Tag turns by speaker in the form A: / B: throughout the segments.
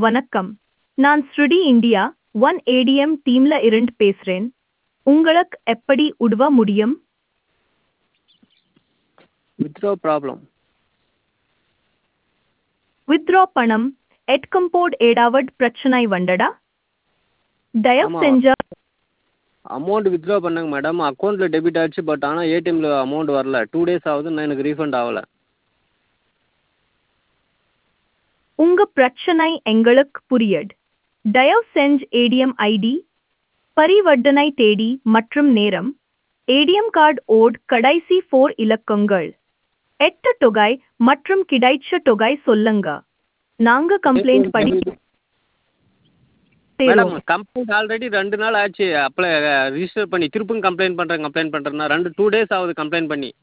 A: வணக்கம் நான் ஸ்ருடி இந்தியா ஒன் ஏடிஎம் டீம்ல இருந்து பேசுறேன் உங்களுக்கு எப்படி உதவ முடியும்
B: வித்ட்ரா ப்ராப்ளம்
A: வித்ட்ரா பணம் எட்கம்போர்ட் ஏடாவட் பிரச்சனை வந்தடா தயவு
B: ஆமா.
A: செஞ்ச
B: அமௌண்ட் வித்ட்ரா பண்ணேங்க மேடம் அக்கௌண்ட்டில் டெபிட் ஆச்சு பட் ஆனால் ஏடிஎம்மில் அமௌண்ட் வரல டூ டேஸ் ஆகுது இன்னும் எனக்கு ரீஃபண்ட் ஆகலை
A: உங்க பிரச்சனை எங்களுக்கு புரியுது தயவு செஞ்சு ஏடிஎம் ஐடி பரிவர்த்தனை தேதி மற்றும் நேரம் ஏடிஎம் கார்டு ஓட் கடைசி ஃபோர் இலக்கங்கள் எட்டு தொகை மற்றும் கிடைச்ச தொகை சொல்லுங்க நாங்க கம்ப்ளைண்ட் படி
B: மேடம் கம்ப்ளைண்ட் ஆல்ரெடி ரெண்டு நாள் ஆச்சு அப்ளை ரிஜிஸ்டர் பண்ணி திருப்பும் கம்ப்ளைண்ட் பண்ணுறேன் கம்ப்ளைண்ட் பண்ணுறேன்னா ரெண்டு டூ டேஸ் ஆகுது கம்ப்ளைண்ட் பண்ணி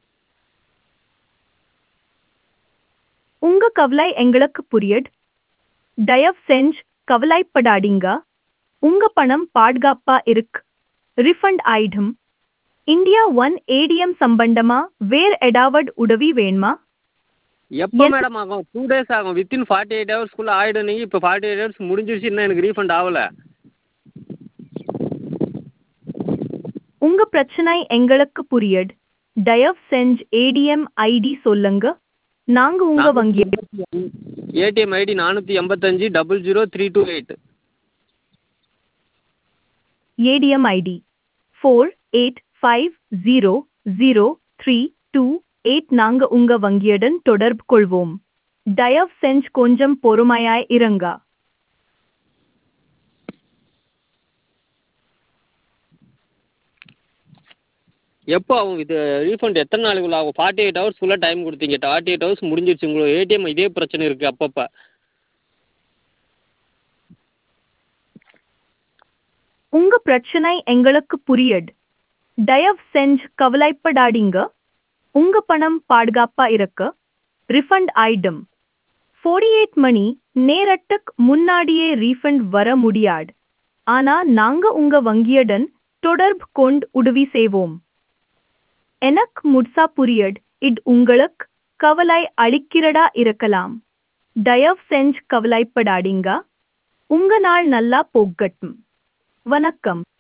A: உங்க கவலை எங்களுக்கு புரியுது தயவு செஞ்சு கவலைப்படாதீங்க உங்க பணம் பாதுகாப்பா இருக்கு ரிஃபண்ட் ஆயிடும் இந்தியா ஒன் ஏடிஎம் சம்பந்தமா வேற ஏதாவது உதவி வேணுமா
B: எப்போ
A: எந்த-
B: மேடம் ஆகும் டூ டேஸ் ஆகும் வித்தின் ஃபார்ட்டி எயிட் ஹவர்ஸ்க்குள்ளே ஆகிடும் நீங்கள் இப்போ ஃபார்ட்டி எயிட் ஹவர்ஸ் முடிஞ்சிருச்சு இன்னும் எனக்கு ரீஃபண்ட் ஆகலை
A: உங்க பிரச்சனை எங்களுக்கு புரியுது தயவு செஞ்சு ஏடிஎம் ஐடி சொல்லுங்க நாங்க உங்க வங்கி
B: ஏடிஎம் ஐடி நானூற்றி எண்பத்தஞ்சு double zero three two eight
A: ATM ID four eight five zero zero three two eight நாங்க உங்க வங்கியுடன் தொடர்பு கொள்வோம் தயவு செஞ்சு கொஞ்சம் பொறுமையாய் இருங்க
B: எப்போ ஆகும் இது ரீஃபண்ட் எத்தனை நாளுக்குள்ள ஆகும் ஃபார்ட்டி எயிட் ஹவர்ஸ்க்குள்ளே டைம் கொடுத்தீங்க ஃபார்ட்டி எயிட் ஹவர்ஸ் முடிஞ்சிருச்சு உங்களுக்கு ஏடிஎம் இதே பிரச்சனை இருக்குது அப்பப்போ
A: உங்க பிரச்சனை எங்களுக்கு புரியுது தயவு செஞ்சு கவலைப்படாதீங்க உங்க பணம் பாதுகாப்பா இருக்க ரிஃபண்ட் ஆயிடும் 48 எயிட் மணி நேரத்துக்கு முன்னாடியே ரீஃபண்ட் வர முடியாது ஆனா நாங்க உங்க வங்கியுடன் தொடர்பு கொண்டு உதவி செய்வோம் எனக்கு முட்சா புரியுது இது உங்களுக்கு கவலை அளிக்கிறதா இருக்கலாம் தயவு செஞ்சு கவலைப்படாதீங்க உங்க நாள் நல்லா போகட்டும் வணக்கம்